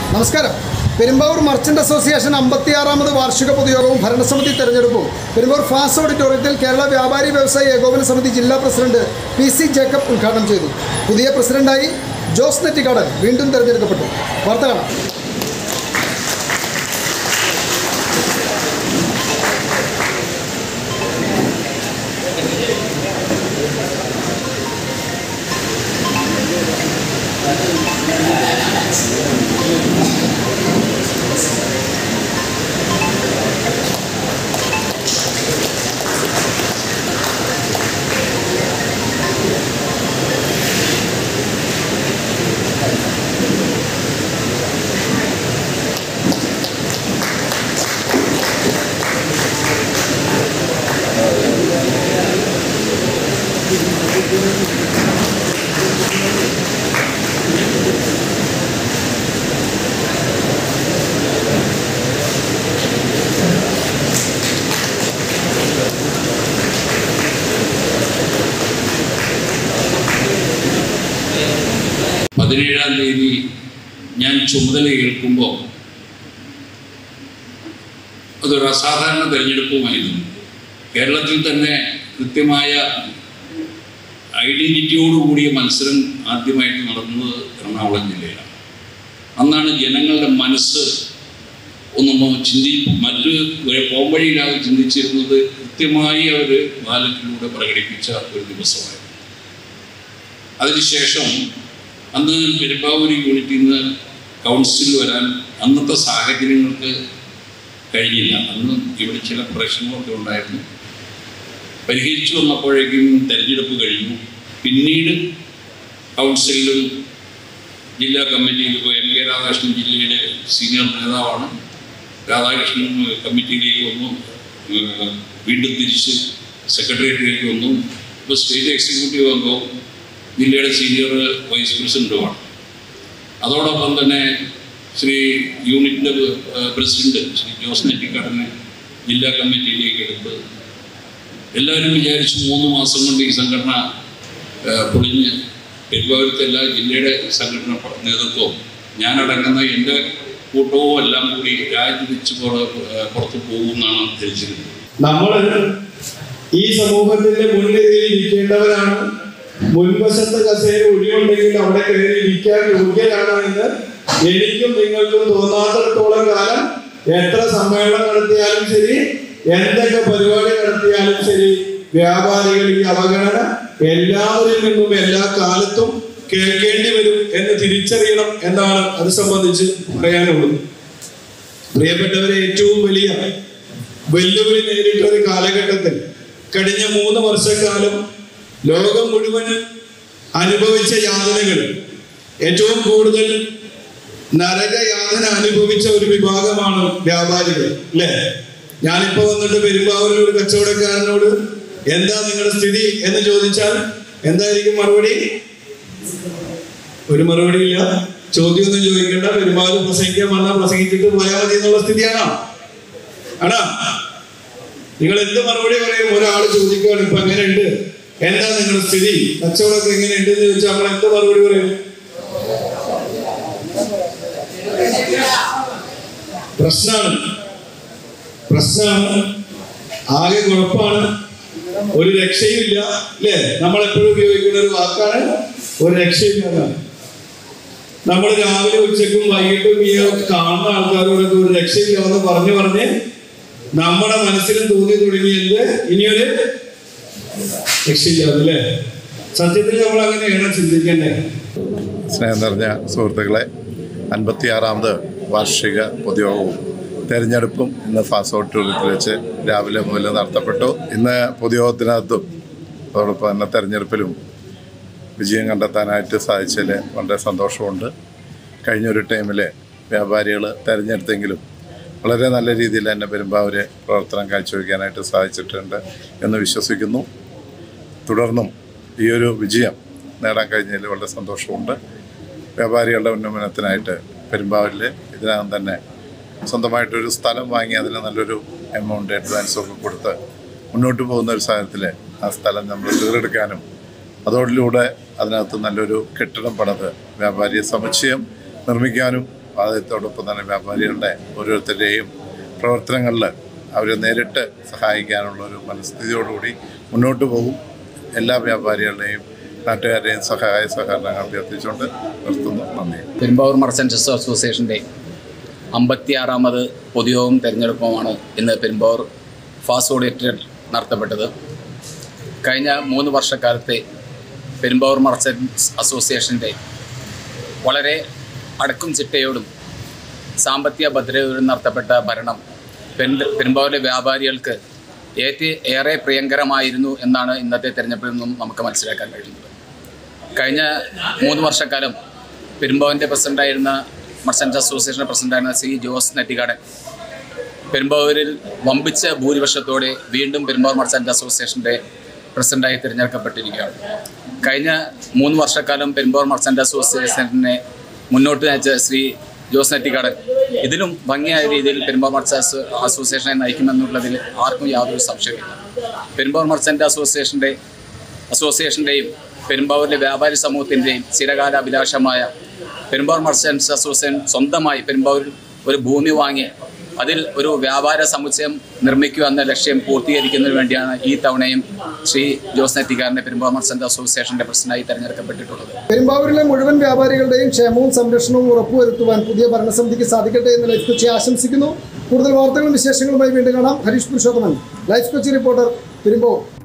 നമസ്കാരം Perumbavoor merchant association അമ്പത്തിയാറാമത് വാർഷിക പൊതുയോഗവും ഭരണസമിതി തെരഞ്ഞെടുപ്പും പെരുമ്പാവൂർ ഫാസ് ഓഡിറ്റോറിയത്തിൽ കേരള വ്യാപാരി വ്യവസായി ഏകോപന സമിതി ജില്ലാ പ്രസിഡന്റ് പി സി ജേക്കബ് ഉദ്ഘാടനം ചെയ്തു പുതിയ പ്രസിഡന്റായി ജോസ് നെറ്റിക്കാടൻ വീണ്ടും തെരഞ്ഞെടുക്കപ്പെട്ടു വാർത്ത കാണാം പതിനേഴാം തീയതി ഞാൻ ചുമതല ഏൽക്കുമ്പോൾ അതൊരു അസാധാരണ തെരഞ്ഞെടുപ്പുമായിരുന്നു കേരളത്തിൽ തന്നെ കൃത്യമായ ഐഡൻറ്റിറ്റിയോടുകൂടിയ മത്സരം ആദ്യമായിട്ട് നടന്നത് എറണാകുളം ജില്ലയിലാണ് അന്നാണ് ജനങ്ങളുടെ മനസ്സ് ഒന്നൊന്നോ ചിന്തി മറ്റ് പോംവഴിയില്ലാതെ ചിന്തിച്ചിരുന്നത് കൃത്യമായി അവർ ബാലറ്റിലൂടെ പ്രകടിപ്പിച്ച ഒരു ദിവസമായിരുന്നു അതിനുശേഷം അന്ന് പെരുമ്പാവൂർ യൂണിറ്റിൽ നിന്ന് കൗൺസിൽ വരാൻ അന്നത്തെ സാഹചര്യങ്ങൾക്ക് കഴിഞ്ഞില്ല അന്ന് ഇവിടെ ചില പ്രശ്നങ്ങളൊക്കെ ഉണ്ടായിരുന്നു പരിഹരിച്ചു വന്നപ്പോഴേക്കും തെരഞ്ഞെടുപ്പ് കഴിഞ്ഞു പിന്നീട് കൗൺസിലിലും ജില്ലാ കമ്മിറ്റിയിൽ ഇപ്പോൾ എം കെ രാധാകൃഷ്ണൻ ജില്ലയുടെ സീനിയർ നേതാവാണ് രാധാകൃഷ്ണൻ കമ്മിറ്റിയിലേക്ക് വന്നു ഏഹ് വീണ്ടും തിരിച്ച് സെക്രട്ടേറിയറ്റിലേക്ക് വന്നു ഇപ്പോൾ സ്റ്റേറ്റ് എക്സിക്യൂട്ടീവ് അംഗവും ജില്ലയുടെ സീനിയർ വൈസ് പ്രസിഡന്റുമാണ് അതോടൊപ്പം തന്നെ ശ്രീ യൂണിറ്റിൻ്റെ പ്രസിഡന്റ് ശ്രീ ജോസ് നെറ്റിക്കാടനെ ജില്ലാ കമ്മിറ്റിയിലേക്ക് എടുത്ത് എല്ലാവരും വിചാരിച്ചു മൂന്ന് മാസം കൊണ്ട് ഈ സംഘടന ആ, പൊളിഞ്ഞ് പെരുവാരത്തെ എല്ലാ ജില്ലയുടെ സംഘടന പ- നേതൃത്വവും ഞാനടങ്ങുന്ന എൻ്റെ കൂട്ടവും എല്ലാം കൂടി രാജിവെച്ച് പുറ- ആ, പുറത്തു പോകുമെന്നാണ് ധരിച്ചിരുന്നത് നമ്മൾ ഈ സമൂഹത്തിന്റെ മുൻനിരയിൽ ഇരിക്കേണ്ടവരാണ് മുൻവശത്ത് കസേര ഒഴിവുണ്ടെങ്കിൽ അവിടെ കയറി ഇരിക്കാൻ യോഗ്യരാണ് എന്ന് എനിക്കും നിങ്ങൾക്കും തോന്നാത്തിടത്തോളം കാലം എത്ര സമ്മേളനം നടത്തിയാലും ശരി എന്തൊക്കെ പരിപാടി നടത്തിയാലും ശരി വ്യാപാരികൾ ഈ അവഗണന എല്ലാവരിൽ നിന്നും എല്ലാ കാലത്തും കേൾക്കേണ്ടി വരും എന്ന് തിരിച്ചറിയണം എന്നാണ് അത് സംബന്ധിച്ച് പറയാനുള്ളത് പ്രിയപ്പെട്ടവരെ ഏറ്റവും വലിയ വെല്ലുവിളി നേരിട്ട ഒരു കാലഘട്ടത്തിൽ കഴിഞ്ഞ മൂന്ന് വർഷക്കാലം ലോകം മുഴുവൻ അനുഭവിച്ച യാതനകൾ ഏറ്റവും കൂടുതൽ നരകയാതന അനുഭവിച്ച ഒരു വിഭാഗമാണ് വ്യാപാരികൾ അല്ലേ ഞാനിപ്പോ വന്നിട്ട് പെരുമ്പാവൂരിൽ ഒരു കച്ചവടക്കാരനോട് എന്താ നിങ്ങളുടെ സ്ഥിതി എന്ന് ചോദിച്ചാൽ എന്തായിരിക്കും മറുപടി ഒരു മറുപടി ഇല്ല ചോദ്യമൊന്നും ചോദിക്കേണ്ട പെരുമാറും പ്രസംഗിക്കാൻ വന്നാൽ പ്രസംഗിച്ചിട്ട് പോയാൽ മതി എന്നുള്ള സ്ഥിതിയാണോ ആണോ നിങ്ങൾ എന്ത് മറുപടി പറയും ഒരാൾ ചോദിക്കുകയാണ് ഇപ്പൊ എങ്ങനെയുണ്ട് എന്താ നിങ്ങളുടെ സ്ഥിതി കച്ചവടമൊക്കെ എങ്ങനെയുണ്ട് എന്ന് ചോദിച്ചാൽ നമ്മൾ എന്ത് മറുപടി പറയും പ്രശ്നമാണ് പ്രശ്നമാണ് ആകെ കുഴപ്പമാണ് ഒരു രക്ഷയുമില്ല അല്ലേ നമ്മൾ എപ്പോഴും ഉപയോഗിക്കുന്ന ഒരു വാക്കാണ് ഒരു രക്ഷയില്ല എന്നാണ് നമ്മൾ രാവിലെ ഉച്ചക്കും വൈകിട്ടും ഈ കാണുന്ന ആൾക്കാരോടൊക്കെ ഒരു രക്ഷയില്ലാന്ന് പറഞ്ഞു പറഞ്ഞ് നമ്മുടെ മനസ്സിലും തോന്നി തുടങ്ങിയത് ഇനിയൊരു രക്ഷയില്ലാതെ അല്ലേ സത്യത്തിൽ നമ്മൾ അങ്ങനെയാണ് ചിന്തിക്കേണ്ടത് സ്നേഹം നിറഞ്ഞ സുഹൃത്തുക്കളെ അൻപത്തിയാറാമത് വാർഷിക പൊതുയോഗവും തെരഞ്ഞെടുപ്പും ഇന്ന് ഫാസ്റ്റ് ഓഡിറ്റോറിയത്തിൽ വെച്ച് രാവിലെ മുതൽ നടത്തപ്പെട്ടു ഇന്ന് പൊതുയോഗത്തിനകത്തും അതോടൊപ്പം തന്നെ തെരഞ്ഞെടുപ്പിലും വിജയം കണ്ടെത്താനായിട്ട് സാധിച്ചതിൽ വളരെ സന്തോഷമുണ്ട് കഴിഞ്ഞൊരു ടൈമിൽ വ്യാപാരികൾ തിരഞ്ഞെടുത്തെങ്കിലും വളരെ നല്ല രീതിയിൽ തന്നെ പെരുമ്പാവൂര് പ്രവർത്തനം കാഴ്ചവെക്കാനായിട്ട് സാധിച്ചിട്ടുണ്ട് എന്ന് വിശ്വസിക്കുന്നു തുടർന്നും ഈ ഒരു വിജയം നേടാൻ കഴിഞ്ഞതിൽ വളരെ സന്തോഷമുണ്ട് വ്യാപാരികളുടെ ഉന്നമനത്തിനായിട്ട് പെരുമ്പാവൂരിൽ ഇതിനകം തന്നെ സ്വന്തമായിട്ടൊരു സ്ഥലം വാങ്ങി അതിന് നല്ലൊരു എമൗണ്ട് അഡ്വാൻസൊക്കെ കൊടുത്ത് മുന്നോട്ട് പോകുന്ന ഒരു സാഹചര്യത്തിൽ ആ സ്ഥലം നമ്മൾ തീർച്ചയായും അതോടിലൂടെ അതിനകത്ത് നല്ലൊരു കെട്ടിടം പണിത് വ്യാപാരി സമുച്ചയം നിർമ്മിക്കാനും അതോടൊപ്പം തന്നെ വ്യാപാരികളുടെ ഓരോരുത്തരുടെയും പ്രവർത്തനങ്ങളിൽ അവരെ നേരിട്ട് സഹായിക്കാനുള്ള ഒരു മനസ്ഥിതിയോടുകൂടി മുന്നോട്ട് പോകും എല്ലാ വ്യാപാരികളുടെയും നാട്ടുകാരുടെയും സഹായ സഹകരണങ്ങൾ അഭ്യർത്ഥിച്ചുകൊണ്ട് നിർത്തുന്നു നന്ദി പെരുമ്പാവൂർ മർച്ചൻറ്റ്സ് അസോസിയേഷൻ്റെ അമ്പത്തിയാറാമത് പൊതുയോഗം തിരഞ്ഞെടുപ്പുമാണ് ഇന്ന് പെരുമ്പാവൂർ ഫാസ്റ്റ് ഓഡിറ്റഡ് നടത്തപ്പെട്ടത് കഴിഞ്ഞ മൂന്ന് വർഷക്കാലത്തെ പെരുമ്പാവൂർ മർച്ചൻറ്റ്സ് അസോസിയേഷൻ്റെ വളരെ അടക്കും ചിട്ടയോടും സാമ്പത്തിക ഭദ്രതയോടും നടത്തപ്പെട്ട ഭരണം പെരു പെരുമ്പാവൂരിലെ വ്യാപാരികൾക്ക് ഏറ്റ് ഏറെ പ്രിയങ്കരമായിരുന്നു എന്നാണ് ഇന്നത്തെ തിരഞ്ഞെടുപ്പിൽ നിന്നും നമുക്ക് മനസ്സിലാക്കാൻ കഴിയുന്നത് കഴിഞ്ഞ മൂന്ന് വർഷക്കാലം പെരുമ്പാവൂരിൻ്റെ പ്രസിഡൻ്റായിരുന്ന മർച്ചൻ്റ് അസോസിയേഷൻ പ്രസിഡൻ്റായിരുന്ന സി ജോസ് നെറ്റിക്കാടൻ പെരുമ്പാവൂരിൽ വമ്പിച്ച ഭൂരിപക്ഷത്തോടെ വീണ്ടും പെരുമ്പാവൂർ മർച്ചൻ്റ് അസോസിയേഷൻ്റെ പ്രസിഡൻ്റായി തിരഞ്ഞെടുക്കപ്പെട്ടിരിക്കുകയാണ് കഴിഞ്ഞ മൂന്ന് വർഷക്കാലം പെരുമ്പാവൂർ മർച്ചൻ്റ് അസോസിയേഷനെ മുന്നോട്ട് നയിച്ച ശ്രീ ജോസ് നെറ്റിക്കാടൻ ഇതിലും ഭംഗിയായ രീതിയിൽ പെരുമ്പാവൂർ മർച്ചൻ്റ് അസോസിയേഷനെ നയിക്കുമെന്നുള്ളതിൽ ആർക്കും യാതൊരു സംശയമില്ല പെരുമ്പാവൂർ മർച്ചൻ്റ് അസോസിയേഷൻ്റെ അസോസിയേഷൻ്റെയും പെരുമ്പാവൂരിലെ വ്യാപാരി സമൂഹത്തിൻ്റെയും ചിരകാല അഭിലാഷമായ പെരുമ്പാവൂർ മർച്ചൻസ് അസോസിയേഷൻ സ്വന്തമായി പെരുമ്പാവൂരിൽ ഒരു ഭൂമി വാങ്ങി അതിൽ ഒരു വ്യാപാര സമുച്ചയം നിർമ്മിക്കുക എന്ന ലക്ഷ്യം പൂർത്തീകരിക്കുന്നതിന് വേണ്ടിയാണ് ഈ തവണയും ശ്രീ ജോസ് നെറ്റിക്കാരനെ പെരുമ്പാവൂർ മർച്ചൻ്റ് അസോസിയേഷൻ്റെ പ്രസിഡന്റായി തെരഞ്ഞെടുക്കപ്പെട്ടിട്ടുള്ളത് പെരുമ്പാവൂരിലെ മുഴുവൻ വ്യാപാരികളുടെയും ക്ഷേമവും സംരക്ഷണവും ഉറപ്പുവരുത്തുവാൻ പുതിയ ഭരണസമിതിക്ക് സാധിക്കട്ടെ എന്ന് ലൈഫ് കൊച്ചി ആശംസിക്കുന്നു കൂടുതൽ വാർത്തകളും വിശേഷങ്ങളുമായി വീണ്ടും കാണാം ഹരീഷ് പുരുഷോത്തമൻ ലൈഫ് കൊച്ചി റിപ്പോർട്ടർ പെരുമ്പാവൂർ